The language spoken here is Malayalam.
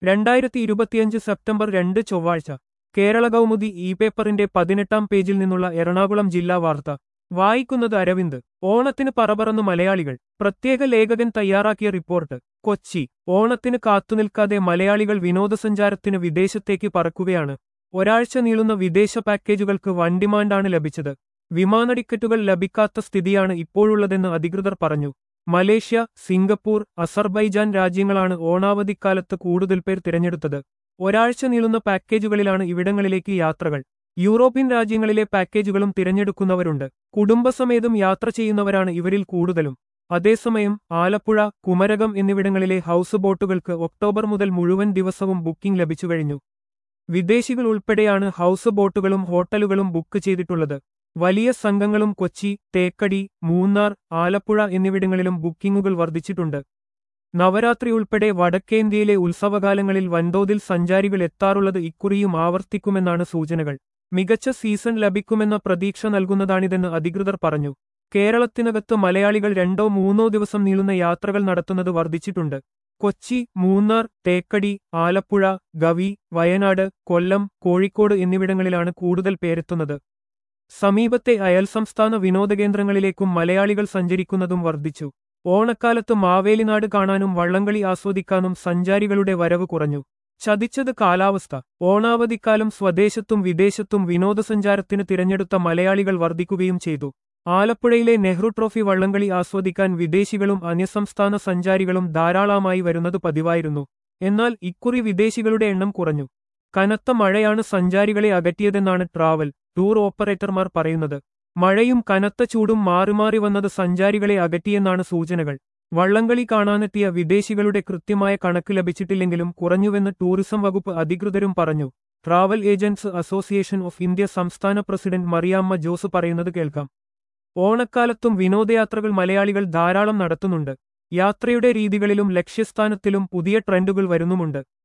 രണ്ടായിരത്തി ഇരുപത്തിയഞ്ച് സെപ്റ്റംബർ രണ്ട് ചൊവ്വാഴ്ച കേരള കൗമുദി ഇ പേപ്പറിന്റെ പതിനെട്ടാം പേജിൽ നിന്നുള്ള എറണാകുളം ജില്ലാ വാർത്ത വായിക്കുന്നത് അരവിന്ദ് ഓണത്തിന് പറപറന്നു മലയാളികൾ പ്രത്യേക ലേഖകൻ തയ്യാറാക്കിയ റിപ്പോർട്ട് കൊച്ചി ഓണത്തിന് കാത്തുനിൽക്കാതെ മലയാളികൾ വിനോദസഞ്ചാരത്തിന് വിദേശത്തേക്ക് പറക്കുകയാണ് ഒരാഴ്ച നീളുന്ന വിദേശ പാക്കേജുകൾക്ക് വൻ ഡിമാൻഡാണ് ലഭിച്ചത് വിമാന ടിക്കറ്റുകൾ ലഭിക്കാത്ത സ്ഥിതിയാണ് ഇപ്പോഴുള്ളതെന്ന് അധികൃതർ പറഞ്ഞു മലേഷ്യ സിംഗപ്പൂർ അസർബൈജാൻ രാജ്യങ്ങളാണ് ഓണാവധിക്കാലത്ത് കൂടുതൽ പേർ തിരഞ്ഞെടുത്തത് ഒരാഴ്ച നീളുന്ന പാക്കേജുകളിലാണ് ഇവിടങ്ങളിലേക്ക് യാത്രകൾ യൂറോപ്യൻ രാജ്യങ്ങളിലെ പാക്കേജുകളും തിരഞ്ഞെടുക്കുന്നവരുണ്ട് കുടുംബസമേതം യാത്ര ചെയ്യുന്നവരാണ് ഇവരിൽ കൂടുതലും അതേസമയം ആലപ്പുഴ കുമരകം എന്നിവിടങ്ങളിലെ ഹൗസ് ബോട്ടുകൾക്ക് ഒക്ടോബർ മുതൽ മുഴുവൻ ദിവസവും ബുക്കിംഗ് ലഭിച്ചുകഴിഞ്ഞു വിദേശികൾ ഉൾപ്പെടെയാണ് ഹൗസ് ബോട്ടുകളും ഹോട്ടലുകളും ബുക്ക് ചെയ്തിട്ടുള്ളത് വലിയ സംഘങ്ങളും കൊച്ചി തേക്കടി മൂന്നാർ ആലപ്പുഴ എന്നിവിടങ്ങളിലും ബുക്കിംഗുകൾ വർദ്ധിച്ചിട്ടുണ്ട് നവരാത്രി ഉൾപ്പെടെ വടക്കേന്ത്യയിലെ ഉത്സവകാലങ്ങളിൽ വൻതോതിൽ സഞ്ചാരികൾ എത്താറുള്ളത് ഇക്കുറിയും ആവർത്തിക്കുമെന്നാണ് സൂചനകൾ മികച്ച സീസൺ ലഭിക്കുമെന്ന പ്രതീക്ഷ നൽകുന്നതാണിതെന്ന് അധികൃതർ പറഞ്ഞു കേരളത്തിനകത്ത് മലയാളികൾ രണ്ടോ മൂന്നോ ദിവസം നീളുന്ന യാത്രകൾ നടത്തുന്നത് വർദ്ധിച്ചിട്ടുണ്ട് കൊച്ചി മൂന്നാർ തേക്കടി ആലപ്പുഴ ഗവി വയനാട് കൊല്ലം കോഴിക്കോട് എന്നിവിടങ്ങളിലാണ് കൂടുതൽ പേരെത്തുന്നത് സമീപത്തെ അയൽസംസ്ഥാന വിനോദകേന്ദ്രങ്ങളിലേക്കും മലയാളികൾ സഞ്ചരിക്കുന്നതും വർദ്ധിച്ചു ഓണക്കാലത്ത് മാവേലിനാട് കാണാനും വള്ളംകളി ആസ്വദിക്കാനും സഞ്ചാരികളുടെ വരവ് കുറഞ്ഞു ചതിച്ചത് കാലാവസ്ഥ ഓണാവധിക്കാലം സ്വദേശത്തും വിദേശത്തും വിനോദസഞ്ചാരത്തിന് തിരഞ്ഞെടുത്ത മലയാളികൾ വർദ്ധിക്കുകയും ചെയ്തു ആലപ്പുഴയിലെ നെഹ്റു ട്രോഫി വള്ളംകളി ആസ്വദിക്കാൻ വിദേശികളും അന്യസംസ്ഥാന സഞ്ചാരികളും ധാരാളമായി വരുന്നത് പതിവായിരുന്നു എന്നാൽ ഇക്കുറി വിദേശികളുടെ എണ്ണം കുറഞ്ഞു കനത്ത മഴയാണ് സഞ്ചാരികളെ അകറ്റിയതെന്നാണ് ട്രാവൽ ടൂർ ഓപ്പറേറ്റർമാർ പറയുന്നത് മഴയും കനത്ത ചൂടും മാറിമാറി വന്നത് സഞ്ചാരികളെ അകറ്റിയെന്നാണ് സൂചനകൾ വള്ളംകളി കാണാനെത്തിയ വിദേശികളുടെ കൃത്യമായ കണക്ക് ലഭിച്ചിട്ടില്ലെങ്കിലും കുറഞ്ഞുവെന്ന് ടൂറിസം വകുപ്പ് അധികൃതരും പറഞ്ഞു travel agents association of India സംസ്ഥാന പ്രസിഡന്റ് മറിയാമ്മ ജോസ് പറയുന്നത് കേൾക്കാം ഓണക്കാലത്തും വിനോദയാത്രകൾ മലയാളികൾ ധാരാളം നടത്തുന്നുണ്ട് യാത്രയുടെ രീതികളിലും ലക്ഷ്യസ്ഥാനത്തിലും പുതിയ ട്രെൻഡുകൾ വരുന്നുമുണ്ട്